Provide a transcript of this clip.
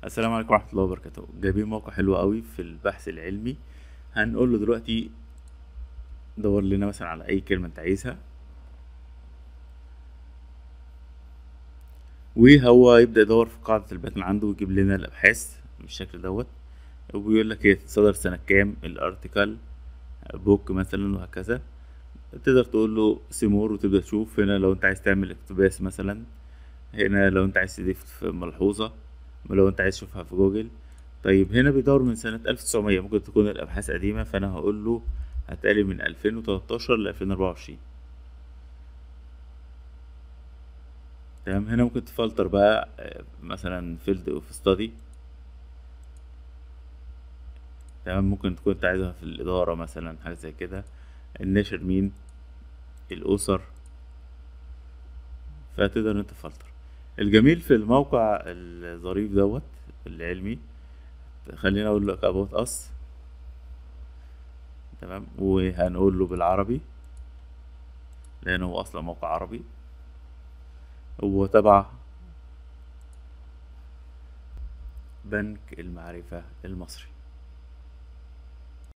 السلام عليكم ورحمة الله وبركاته جايبين موقع حلو قوي في البحث العلمي هنقول له دلوقتي دور لنا مثلا على اي كلمة انت عايزها وهو يبدأ يدور في قاعدة البيانات من عنده ويجيب لنا الابحاث بالشكل دوت وبيقول لك هي صدر سنة كام الارتيكل بوك مثلا وهكذا تقدر تقول له سيمور وتبدأ تشوف هنا لو انت عايز تعمل اقتباس مثلا هنا لو انت عايز تضيف ملحوظة لو انت عايز تشوفها في جوجل طيب هنا بيدور من سنة ألف تسعمية ممكن تكون الأبحاث قديمة فأنا هقول له هتقلي من ألفين وتلاتاشر لألفين أربعة وعشرين تمام هنا ممكن تفلتر بقى آه، مثلا فيلد اوف ستادي تمام ممكن تكون انت عايزها في الإدارة مثلا حاجة زي كده الناشر مين الأسر فتقدر انت تفلتر الجميل في الموقع الظريف دوت العلمي خلينا اقول لك about us تمام وهنقول له بالعربي لان هو اصلا موقع عربي هو تبع بنك المعرفة المصري